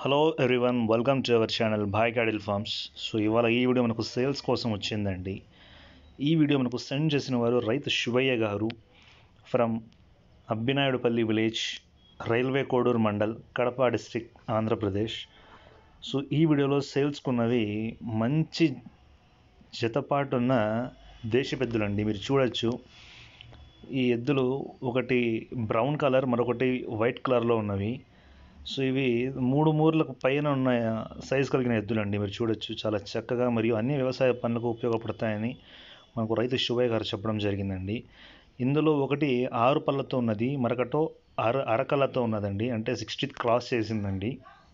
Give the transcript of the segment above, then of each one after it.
hello everyone welcome to our channel Bhai cattle farms so ఇవాళ ఈ video మనకు sales కోసం వచ్చిందండి ఈ వీడియో మనకు సెండ్ చేసిన వారు రైతు శివయ్య గారు from Abbinayudupalli village railway Koduru mandal Kadapa district Andhra Pradesh so ఈ వీడియోలో సేల్స్కున్నవి మంచి జతపాటున్న దేశ పెద్దలండి మీరు చూడొచ్చు ఈ ఎద్దులు ఒకటి బ్రౌన్ కలర్ మరొకటి వైట్ కలర్లో ఉన్నవి సో ఇవి మూడు మూర్లకు పైన ఉన్న సైజు కలిగిన ఎద్దులండి మీరు చూడొచ్చు చాలా చక్కగా మరియు అన్ని వ్యవసాయ పనులకు ఉపయోగపడతాయని మనకు రైతు శివయ్య గారు చెప్పడం జరిగిందండి ఇందులో ఒకటి ఆరు పళ్ళతో ఉన్నది మరొకటో అర అరకళ్ళతో ఉన్నదండి అంటే సిక్స్టీ క్రాస్ చేసిందండి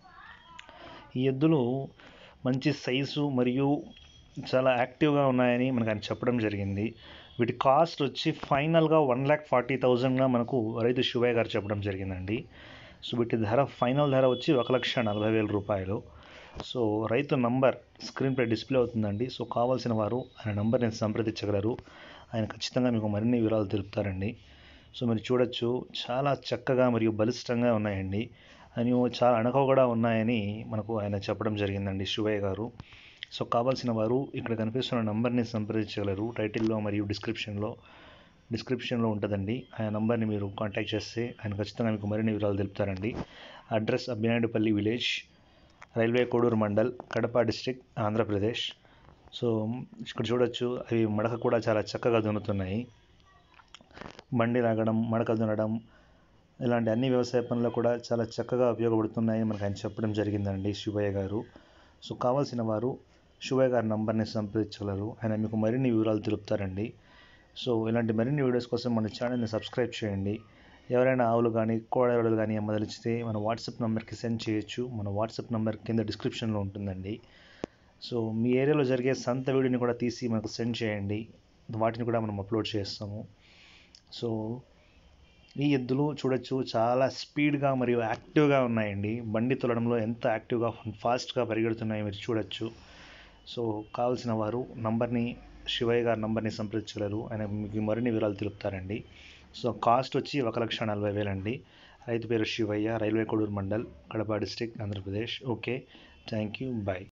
ఈ ఎద్దులు మంచి సైజు మరియు చాలా యాక్టివ్గా ఉన్నాయని మనకు ఆయన చెప్పడం జరిగింది వీటి కాస్ట్ వచ్చి ఫైనల్గా వన్ ల్యాక్ ఫార్టీ థౌజండ్గా మనకు రైతు శివయ్య గారు చెప్పడం జరిగిందండి సో వీటి ధర ఫైనల్ ధర వచ్చి ఒక లక్ష నలభై వేల రూపాయలు సో రైతు నంబర్ స్క్రీన్పై డిస్ప్లే అవుతుందండి సో కావాల్సిన వారు ఆయన నంబర్ని సంప్రదించగలరు ఆయన ఖచ్చితంగా మీకు మరిన్ని వివరాలు తెలుపుతారండి సో మీరు చూడొచ్చు చాలా చక్కగా మరియు బలిష్టంగా ఉన్నాయండి అని చాలా అణకవ కూడా ఉన్నాయని మనకు ఆయన చెప్పడం జరిగిందండి శివయ్య గారు సో కావాల్సిన వారు ఇక్కడ కనిపిస్తున్న నంబర్ని సంప్రదించగలరు టైటిల్లో మరియు డిస్క్రిప్షన్లో డిస్క్రిప్షన్లో ఉంటుందండి ఆయన నంబర్ని మీరు కాంటాక్ట్ చేస్తే ఆయన ఖచ్చితంగా మీకు మరిన్ని వివరాలు తెలుపుతారండి address Abbinaidupalli village railway Koduru mandal Kadapa district Andhra Pradesh so ఇక్కడ చూడొచ్చు అవి మడక కూడా చాలా చక్కగా దున్నుతున్నాయి బండి లాగడం మడక దున్నడం ఇలాంటి అన్ని వ్యవసాయ పనులు కూడా చాలా చక్కగా ఉపయోగపడుతున్నాయి మనకు ఆయన చెప్పడం జరిగిందండి శివయ్య గారు సో కావాల్సిన వారు శివయ్య గారి నంబర్ని సంప్రదించగలరు ఆయన మీకు మరిన్ని వివరాలు తెలుపుతారండి సో ఇలాంటి మరిన్ని వీడియోస్ కోసం మన ఛానల్ని సబ్స్క్రైబ్ చేయండి ఎవరైనా ఆవులు కానీ కోడలు కానీ అమ్మదలిచితే మన వాట్సాప్ నెంబర్కి సెండ్ చేయొచ్చు మన వాట్సాప్ నెంబర్ కింద డిస్క్రిప్షన్లో ఉంటుందండి సో మీ ఏరియాలో జరిగే సంత వీడియోని కూడా తీసి మనకు సెండ్ చేయండి వాటిని కూడా మనం అప్లోడ్ చేస్తాము సో ఈ ఎద్దులు చూడొచ్చు చాలా స్పీడ్గా మరియు యాక్టివ్గా ఉన్నాయండి బండి తొలడంలో ఎంత యాక్టివ్గా ఫాస్ట్గా పరిగెడుతున్నాయో మీరు చూడొచ్చు సో కావాల్సిన వారు నంబర్ని శివయ్య గారి నంబర్ని సంప్రదించగలరు ఆయన మీకు మరిన్ని వివరాలు తెలుపుతారండి సో కాస్ట్ వచ్చి ఒక లక్ష నలభై వేలండి రైతు పేరు Shivayya railway Koduru mandal Kadapa district Andhra Pradesh okay thank you bye